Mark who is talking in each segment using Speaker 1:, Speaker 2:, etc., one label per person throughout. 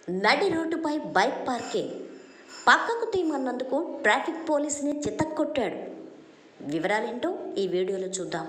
Speaker 1: నడి రోడ్డుపై bike parking పక్కకు తీయమన్నందుకు ట్రాఫిక్ పోలీసుని చిత్తకొట్టాడు వివరాలేంటో ఈ వీడియోలో చూద్దాం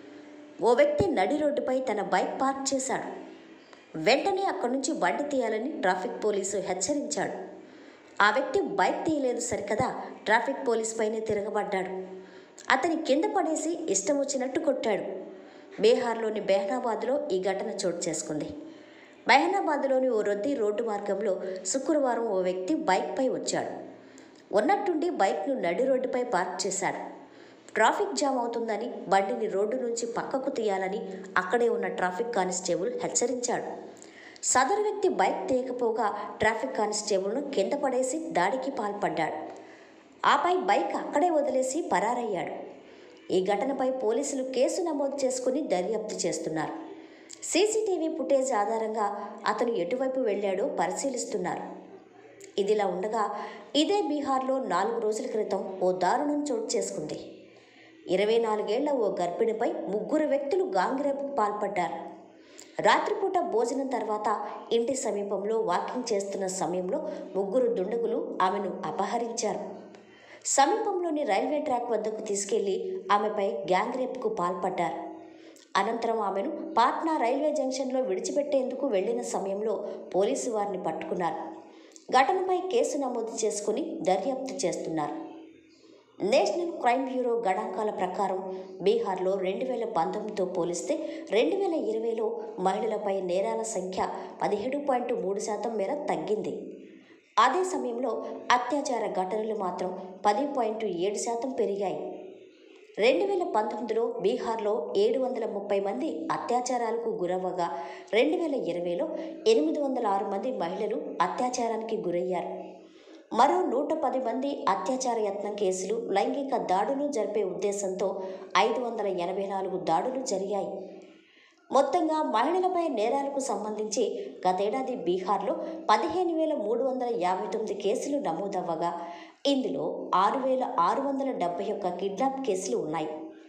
Speaker 1: ఓ వ్యక్తి నడి రోడ్డుపై తన బైక్ పార్క్ చేశాడు వెంటనే అక్కడి నుంచి బండి తీయాలని ట్రాఫిక్ పోలీసు హెచ్చరించాడు ఆ వ్యక్తి బైక్ తీయలేదు సరికదా ట్రాఫిక్ పోలీస్ పైనే తిరగబడ్డాడు అతని కింద పడేసి ఇష్టం వచ్చినట్టు కొట్టాడు బీహార్లోని బెహనాబాద్లో ఈ ఘటన చోటు చేసుకుంది బెహనాబాద్లోని ఓ రొద్ది రోడ్డు మార్గంలో శుక్రవారం ఓ వ్యక్తి బైక్పై వచ్చాడు ఉన్నట్టుండి బైక్ను నడి రోడ్డుపై పార్క్ చేశాడు ట్రాఫిక్ జామ్ అవుతుందని బండిని రోడ్డు నుంచి పక్కకు తీయాలని అక్కడే ఉన్న ట్రాఫిక్ కానిస్టేబుల్ హెచ్చరించాడు సదరు వ్యక్తి బైక్ తీయకపోగా ట్రాఫిక్ కానిస్టేబుల్ను కింద పడేసి దాడికి పాల్పడ్డాడు ఆపై బైక్ అక్కడే వదిలేసి పరారయ్యాడు ఈ ఘటనపై పోలీసులు కేసు నమోదు చేసుకుని దర్యాప్తు చేస్తున్నారు సీసీటీవీ ఫుటేజ్ ఆధారంగా అతను ఎటువైపు వెళ్ళాడో పరిశీలిస్తున్నారు ఇదిలా ఉండగా ఇదే బీహార్లో నాలుగు రోజుల క్రితం ఓ దారుణం చోటు చేసుకుంది ఇరవై నాలుగేళ్ల ఓ గర్భిణిపై ముగ్గురు వ్యక్తులు గాంగిరేపుకు పాల్పడ్డారు రాత్రిపూట భోజనం తర్వాత ఇంటి సమీపంలో వాకింగ్ చేస్తున్న సమయంలో ముగ్గురు దుండగులు ఆమెను అపహరించారు సమీపంలోని రైల్వే ట్రాక్ వద్దకు తీసుకెళ్లి ఆమెపై గ్యాంగ్ రేప్కు పాల్పడ్డారు అనంతరం ఆమెను పాట్నా రైల్వే జంక్షన్లో విడిచిపెట్టేందుకు వెళ్లిన సమయంలో పోలీసు వారిని పట్టుకున్నారు ఘటనపై కేసు నమోదు చేసుకుని దర్యాప్తు చేస్తున్నారు నేషనల్ క్రైమ్ బ్యూరో గణాంకాల ప్రకారం బీహార్లో రెండు వేల పంతొమ్మిదితో పోలిస్తే రెండు వేల ఇరవైలో మహిళలపై నేరాల సంఖ్య పదిహేడు పాయింట్ మూడు శాతం మేర తగ్గింది అదే సమయంలో అత్యాచార ఘటనలు మాత్రం పది పాయింట్ ఏడు శాతం పెరిగాయి రెండు వేల పంతొమ్మిదిలో బీహార్లో ఏడు వందల ముప్పై మంది అత్యాచారాలకు గురవ్వగా రెండు వేల ఇరవైలో ఎనిమిది వందల ఆరు మంది మహిళలు అత్యాచారానికి గురయ్యారు మరో నూట పది మంది అత్యాచార యత్నం కేసులు లైంగిక దాడులు జరిపే ఉద్దేశంతో ఐదు వందల ఎనభై నాలుగు దాడులు జరిగాయి మొత్తంగా మహిళలపై నేరాలకు సంబంధించి గతేడాది బీహార్లో పదిహేను వేల మూడు వందల యాభై తొమ్మిది కేసులు నమోదవ్వగా ఇందులో ఆరు వేల ఆరు వందల డెబ్బై ఒక్క కిడ్నాప్ కేసులు ఉన్నాయి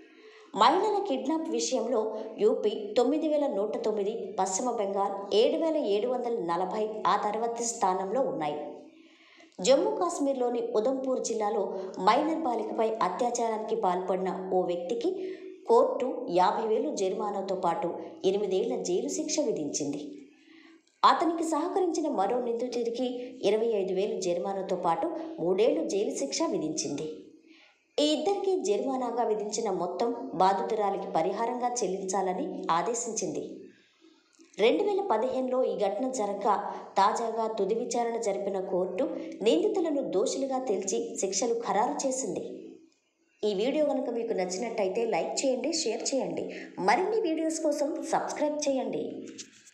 Speaker 1: మహిళల కిడ్నాప్ విషయంలో యూపీ తొమ్మిది వేల నూట తొమ్మిది పశ్చిమ బెంగాల్ ఏడు వేల ఏడు వందల నలభై ఆ తర్వాతి స్థానంలో ఉన్నాయి జమ్మూ కాశ్మీర్లోని ఉదంపూర్ జిల్లాలో మైనర్ బాలికపై అత్యాచారానికి పాల్పడిన ఓ వ్యక్తికి కోర్టు యాభై వేలు జరిమానాతో పాటు ఎనిమిదేళ్ల జైలు శిక్ష విధించింది అతనికి సహకరించిన మరో నిందితుడికి ఇరవై ఐదు వేలు జరిమానాతో పాటు మూడేళ్లు జైలు శిక్ష విధించింది ఈ ఇద్దరికి జరిమానాగా విధించిన మొత్తం బాధితురాలికి పరిహారంగా చెల్లించాలని ఆదేశించింది రెండు వేల పదిహేనులో ఈ ఘటన జరగక తాజాగా తుది విచారణ జరిపిన కోర్టు నిందితులను దోషులుగా తేల్చి శిక్షలు ఖరారు చేసింది ఈ వీడియో కనుక మీకు నచ్చినట్టయితే లైక్ చేయండి షేర్ చేయండి మరిన్ని వీడియోస్ కోసం సబ్స్క్రైబ్ చేయండి